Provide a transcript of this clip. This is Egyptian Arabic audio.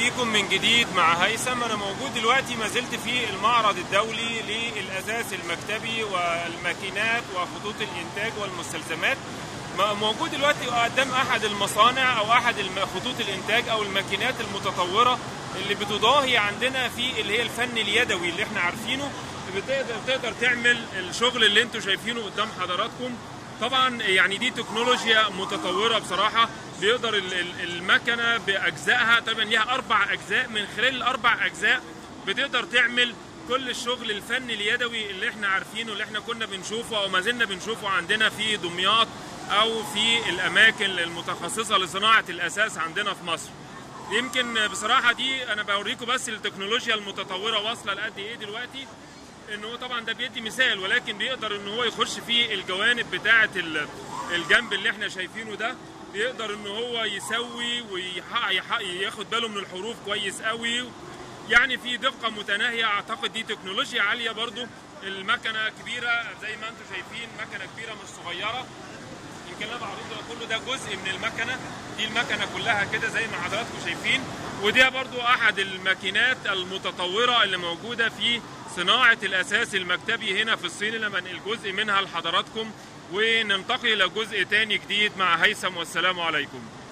بيكم من جديد مع هيثم انا موجود دلوقتي ما زلت في المعرض الدولي للاساس المكتبي والماكينات وخطوط الانتاج والمستلزمات موجود دلوقتي قدام احد المصانع او احد خطوط الانتاج او الماكينات المتطوره اللي بتضاهي عندنا في اللي هي الفن اليدوي اللي احنا عارفينه بتقدر تقدر تعمل الشغل اللي انتم شايفينه قدام حضراتكم طبعا يعني دي تكنولوجيا متطوره بصراحه بيقدر المكنه باجزائها طبعا ليها اربع اجزاء من خلال الاربع اجزاء بتقدر تعمل كل الشغل الفني اليدوي اللي احنا عارفينه اللي احنا كنا بنشوفه او ما زلنا بنشوفه عندنا في دمياط او في الاماكن المتخصصه لصناعه الاساس عندنا في مصر يمكن بصراحه دي انا بوريكم بس التكنولوجيا المتطوره واصله لقد ايه دلوقتي ان هو طبعا ده بيدي مثال ولكن بيقدر ان هو يخش في الجوانب بتاعه الجنب اللي احنا شايفينه ده بيقدر ان هو يسوي وياخد باله من الحروف كويس قوي يعني في دقه متناهيه اعتقد دي تكنولوجيا عاليه برضو المكنه كبيره زي ما انتم شايفين مكنه كبيره مش صغيره يمكن انا بعرض كله ده جزء من المكنه دي المكنه كلها كده زي ما حضراتكم شايفين ودي برضو احد الماكينات المتطوره اللي موجوده في صناعه الاساس المكتبي هنا في الصين اللي بنقل جزء منها لحضراتكم وننتقل الى جزء تاني جديد مع هيثم والسلام عليكم